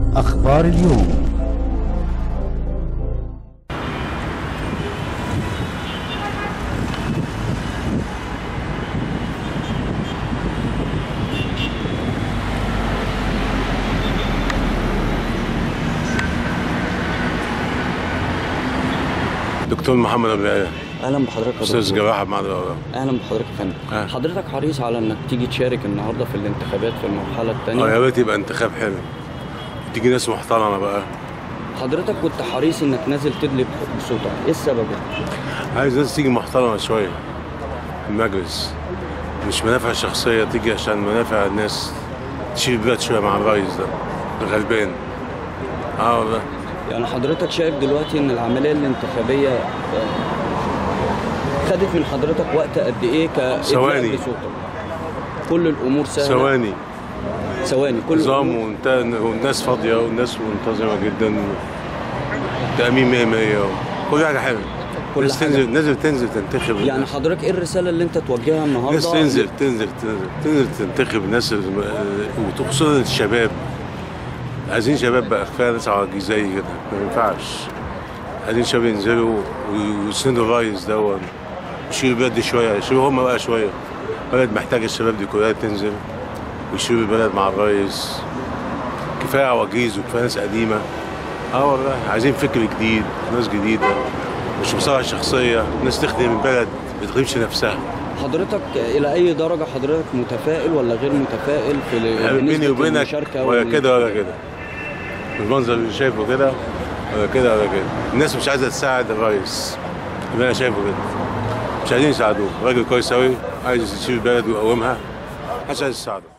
أخبار اليوم دكتور محمد ابو العلا اهلا بحضرتك يا استاذ دكتور. جراحه معهد الأورام. اهلا بحضرتك يا فندم أهلا. حضرتك حريص على انك تيجي تشارك النهارده في الانتخابات في المرحله اه الثانيه يا ريت يبقى انتخاب حلو تيجي ناس محترمه بقى حضرتك كنت حريص انك نازل تدلي بصوتك ايه السبب يعني؟ عايز ناس تيجي محترمه شويه في المجلس مش منافع شخصيه تيجي عشان منافع الناس تشيل البلد شويه مع الرئيس ده الغلبان اه والله يعني حضرتك شايف دلوقتي ان العمليه الانتخابيه آه، خدت من حضرتك وقت قد ايه كإدلاء ثواني. بصوتك كل الامور سهله ثواني ثواني كل نظام الأمور وانت- والناس فاضيه والناس منتظمه جدا تامين 100 100 كل حاجه حلوه كل الناس حاجة. تنزل نازل تنزل تنتخب يعني الناس. حضرتك ايه الرساله اللي انت توجهها النهارده الناس تنزل تنزل تنزل تنزل تنتخب الناس الم- وخصوصا الشباب عايزين شباب بقى كفايه ناس عواجيز زي كده ما ينفعش عايزين شباب ينزلوا ويسندوا الرئيس ده ويشيلوا البلد دي شويه يشيلوا هم بقى شويه البلد محتاجه الشباب دي كلها تنزل ويشيلوا البلد مع الرئيس كفايه عواجيز وكفايه ناس قديمه اه والله عايزين فكر جديد ناس جديده مش مصالح شخصيه ناس تخدم البلد ما تخدمش نفسها حضرتك الى اي درجه حضرتك متفائل ولا غير متفائل في يعني بنسبة بيني وبينك المشاركة ولا وال- كده ولا كده المنظر اللي شايفه كده ولا كده ولا كده الناس مش عايزه تساعد الرئيس اللي انا شايفه كده مش عايزين يساعدوه راجل كويس قوي عايز يسيب البلد ويقومها محدش عايز يساعده